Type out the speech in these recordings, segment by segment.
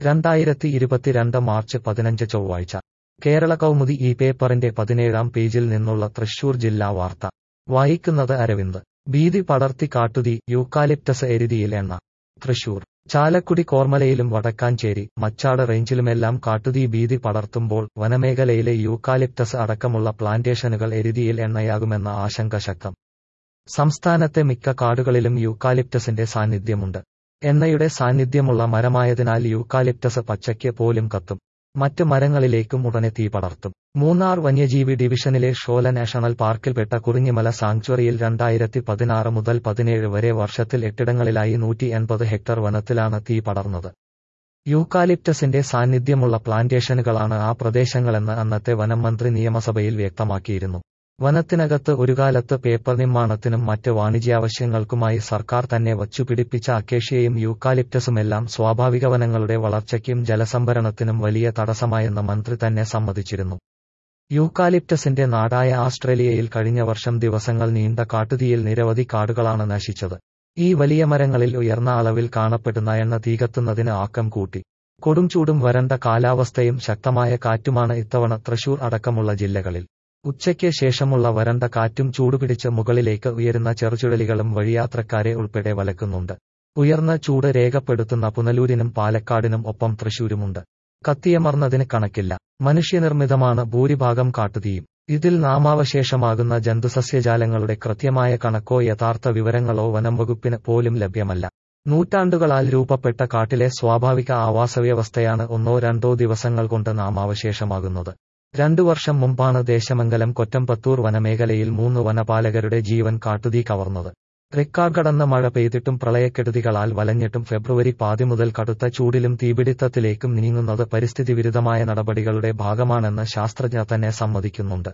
രണ്ടായിരത്തി ഇരുപത്തിരണ്ട് മാർച്ച് പതിനഞ്ച് ചൊവ്വാഴ്ച കേരള കൗമുദി ഈ പേപ്പറിന്റെ പതിനേഴാം പേജിൽ നിന്നുള്ള തൃശൂർ ജില്ലാ വാർത്ത വായിക്കുന്നത് അരവിന്ദ് ഭീതി പടർത്തി കാട്ടുതീ യൂക്കാലിപ്റ്റസ് എരുതിയിൽ എണ്ണ തൃശൂർ ചാലക്കുടി കോർമലയിലും വടക്കാഞ്ചേരി മച്ചാട് റേഞ്ചിലുമെല്ലാം കാട്ടുതീ ഭീതി പടർത്തുമ്പോൾ വനമേഖലയിലെ യൂക്കാലിപ്റ്റസ് അടക്കമുള്ള പ്ലാന്റേഷനുകൾ എരുതിയിൽ എണ്ണയാകുമെന്ന ആശങ്ക ശക്തം സംസ്ഥാനത്തെ മിക്ക കാടുകളിലും യൂക്കാലിപ്റ്റസിന്റെ സാന്നിധ്യമുണ്ട് എണ്ണയുടെ സാന്നിധ്യമുള്ള മരമായതിനാൽ യൂക്കാലിപ്റ്റസ് പച്ചയ്ക്ക് പോലും കത്തും മറ്റ് മരങ്ങളിലേക്കും ഉടനെ തീ പടർത്തും മൂന്നാർ വന്യജീവി ഡിവിഷനിലെ ഷോല നാഷണൽ പാർക്കിൽപ്പെട്ട കുറിഞ്ഞിമല സാങ്ച്വറിയിൽ രണ്ടായിരത്തി പതിനാറ് മുതൽ പതിനേഴ് വരെ വർഷത്തിൽ എട്ടിടങ്ങളിലായി നൂറ്റി എൺപത് ഹെക്ടർ വനത്തിലാണ് തീ പടർന്നത് യൂക്കാലിപ്റ്റസിന്റെ സാന്നിധ്യമുള്ള പ്ലാന്റേഷനുകളാണ് ആ പ്രദേശങ്ങളെന്ന് അന്നത്തെ വനം മന്ത്രി നിയമസഭയിൽ വ്യക്തമാക്കിയിരുന്നു വനത്തിനകത്ത് ഒരുകാലത്ത് പേപ്പർ നിർമ്മാണത്തിനും മറ്റ് വാണിജ്യാവശ്യങ്ങൾക്കുമായി സർക്കാർ തന്നെ വച്ചുപിടിപ്പിച്ച അക്കേഷ്യയും യൂക്കാലിപ്റ്റസുമെല്ലാം സ്വാഭാവിക വനങ്ങളുടെ വളർച്ചയ്ക്കും ജലസംഭരണത്തിനും വലിയ തടസ്സമായെന്ന് മന്ത്രി തന്നെ സമ്മതിച്ചിരുന്നു യൂക്കാലിപ്റ്റസിന്റെ നാടായ ആസ്ട്രേലിയയിൽ കഴിഞ്ഞ വർഷം ദിവസങ്ങൾ നീണ്ട കാട്ടുതീയിൽ നിരവധി കാടുകളാണ് നശിച്ചത് ഈ വലിയ മരങ്ങളിൽ ഉയർന്ന അളവിൽ കാണപ്പെടുന്ന എണ്ണ തീകത്തുന്നതിന് ആക്കം കൂട്ടി കൊടുംചൂടും വരണ്ട കാലാവസ്ഥയും ശക്തമായ കാറ്റുമാണ് ഇത്തവണ തൃശൂർ അടക്കമുള്ള ജില്ലകളിൽ ഉച്ചയ്ക്ക് ശേഷമുള്ള വരണ്ട കാറ്റും ചൂടുപിടിച്ച് മുകളിലേക്ക് ഉയരുന്ന ചെറുചുഴലികളും വഴിയാത്രക്കാരെ ഉൾപ്പെടെ വലക്കുന്നുണ്ട് ഉയർന്ന ചൂട് രേഖപ്പെടുത്തുന്ന പുനലൂരിനും പാലക്കാടിനും ഒപ്പം തൃശൂരുമുണ്ട് കത്തിയമർന്നതിന് കണക്കില്ല മനുഷ്യനിർമ്മിതമാണ് ഭൂരിഭാഗം കാട്ടുതീയും ഇതിൽ നാമാവശേഷമാകുന്ന ജന്തുസസ്യജാലങ്ങളുടെ കൃത്യമായ കണക്കോ യഥാർത്ഥ വിവരങ്ങളോ വനം വകുപ്പിന് പോലും ലഭ്യമല്ല നൂറ്റാണ്ടുകളാൽ രൂപപ്പെട്ട കാട്ടിലെ സ്വാഭാവിക ആവാസവ്യവസ്ഥയാണ് ഒന്നോ രണ്ടോ ദിവസങ്ങൾ കൊണ്ട് നാമാവശേഷമാകുന്നത് രണ്ടു വർഷം മുമ്പാണ് ദേശമംഗലം കൊറ്റമ്പത്തൂർ വനമേഖലയിൽ മൂന്ന് വനപാലകരുടെ ജീവൻ കാട്ടുതീ കവർന്നത് റെക്കാർഡ് കടന്ന മഴ പെയ്തിട്ടും പ്രളയക്കെടുതികളാൽ വലഞ്ഞിട്ടും ഫെബ്രുവരി പാതി മുതൽ കടുത്ത ചൂടിലും തീപിടിത്തത്തിലേക്കും നീങ്ങുന്നത് പരിസ്ഥിതി വിരുദ്ധമായ നടപടികളുടെ ഭാഗമാണെന്ന് ശാസ്ത്രജ്ഞർ തന്നെ സമ്മതിക്കുന്നുണ്ട്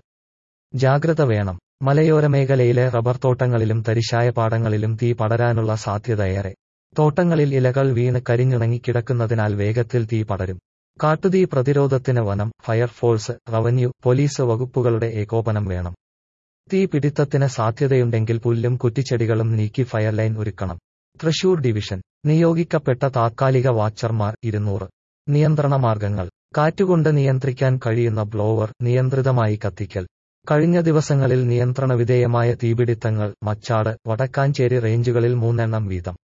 ജാഗ്രത വേണം മലയോര മേഖലയിലെ റബ്ബർ തോട്ടങ്ങളിലും തരിശായ പാടങ്ങളിലും തീ പടരാനുള്ള സാധ്യതയേറെ തോട്ടങ്ങളിൽ ഇലകൾ വീണ് കരിഞ്ഞുണങ്ങിക്കിടക്കുന്നതിനാൽ വേഗത്തിൽ തീ പടരും കാട്ടുതീ പ്രതിരോധത്തിന് വനം ഫയർഫോഴ്സ് റവന്യൂ പോലീസ് വകുപ്പുകളുടെ ഏകോപനം വേണം തീ പിടിത്തത്തിന് സാധ്യതയുണ്ടെങ്കിൽ പുല്ലും കുറ്റിച്ചെടികളും നീക്കി ഫയർ ലൈൻ ഒരുക്കണം തൃശൂർ ഡിവിഷൻ നിയോഗിക്കപ്പെട്ട താത്കാലിക വാച്ചർമാർ ഇരുന്നൂറ് നിയന്ത്രണ മാർഗങ്ങൾ കാറ്റുകൊണ്ട് നിയന്ത്രിക്കാൻ കഴിയുന്ന ബ്ലോവർ നിയന്ത്രിതമായി കത്തിക്കൽ കഴിഞ്ഞ ദിവസങ്ങളിൽ നിയന്ത്രണ വിധേയമായ തീപിടിത്തങ്ങൾ മച്ചാട് വടക്കാഞ്ചേരി റേഞ്ചുകളിൽ മൂന്നെണ്ണം വീതം